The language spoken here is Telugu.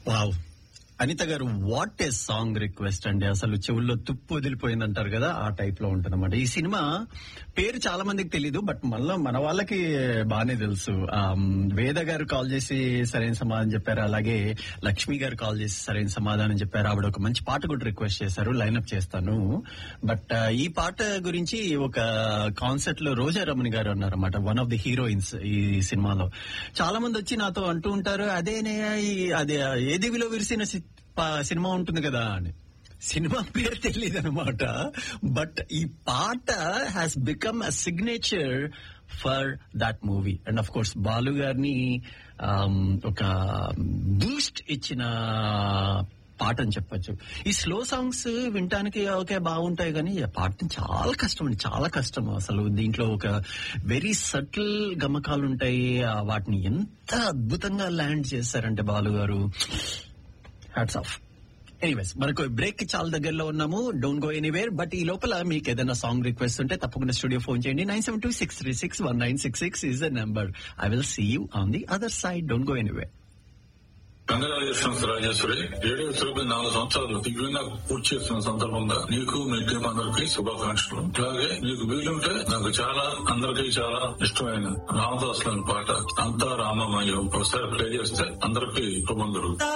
వావ్ అనిత గారు వాట్ ఏ సాంగ్ రిక్వెస్ట్ అండి అసలు చెవుల్లో తుప్పు వదిలిపోయింది అంటారు కదా ఆ టైప్ లో ఉంటుంది ఈ సినిమా పేరు చాలా మందికి తెలీదు బట్ మళ్ళా మన వాళ్ళకి బాగానే తెలుసు ఆమ్, వేద గారు కాల్ చేసి సరైన సమాధానం చెప్పారు అలాగే లక్ష్మి గారు కాల్ చేసి సరైన సమాధానం చెప్పారు ఆవిడ ఒక మంచి పాట కూడా రిక్వెస్ట్ చేశారు లైన్అప్ చేస్తాను బట్ ఈ పాట గురించి ఒక కాన్సెప్ట్ లో రోజా రమణి గారు అన్నారన్నమాట వన్ ఆఫ్ ది హీరోయిన్స్ ఈ సినిమాలో చాలా మంది వచ్చి నాతో అంటూ ఉంటారు అదేనే ఈ- అదే ఏ దివిలో విరిసిన సి- ప- సినిమా ఉంటుంది కదా అని సినిమా పేరు తెలియదు అనమాట బట్ ఈ పాట has become a signature for that movie and of course Balu గారిని ఆమ్, ఒక బూస్ట్ ఇచ్చిన పాట అని చెప్పొచ్చు ఈ స్లో సాంగ్స్ వినటానికి ఓకే బాగుంటాయి కానీ ఈ పాడటం చాలా కష్టం అండి చాలా కష్టం అసలు దీంట్లో ఒక వెరీ సటిల్ గమకాలు ఉంటాయి ఆ వాటిని ఎంత అద్భుతంగా ల్యాండ్ చేశారంటే బాలు గారు హ్యాట్స్ ఆఫ్ ఎనీవేస్ మనకు బ్రేక్ కి చాలా దగ్గరలో ఉన్నాము డోంట్ గో ఎనీవేర్ బట్ ఈ లోపల మీకు ఏదైనా సాంగ్ రిక్వెస్ట్ ఉంటే తప్పకుండా స్టూడియో ఫోన్ చేయండి nine seven two six three six one nine six six is the number I will see you on the other side don't go anywhere congratulations Rajeshwari radio Tirupati నాలుగు సంవత్సరాలు దివ్యంగా పూర్తి చేస్తున్న సందర్భంగా నీకు మీ టీం అందరికి శుభాకాంక్షలు అలాగే నీకు వీలుంటే నాకు చాలా అందరికీ చాలా ఇష్టమైన రామదాస్ పాట అంతా రామమయం ఒకసారి ప్లే చేస్తే అందరికీ శుభం జరుగుతుంది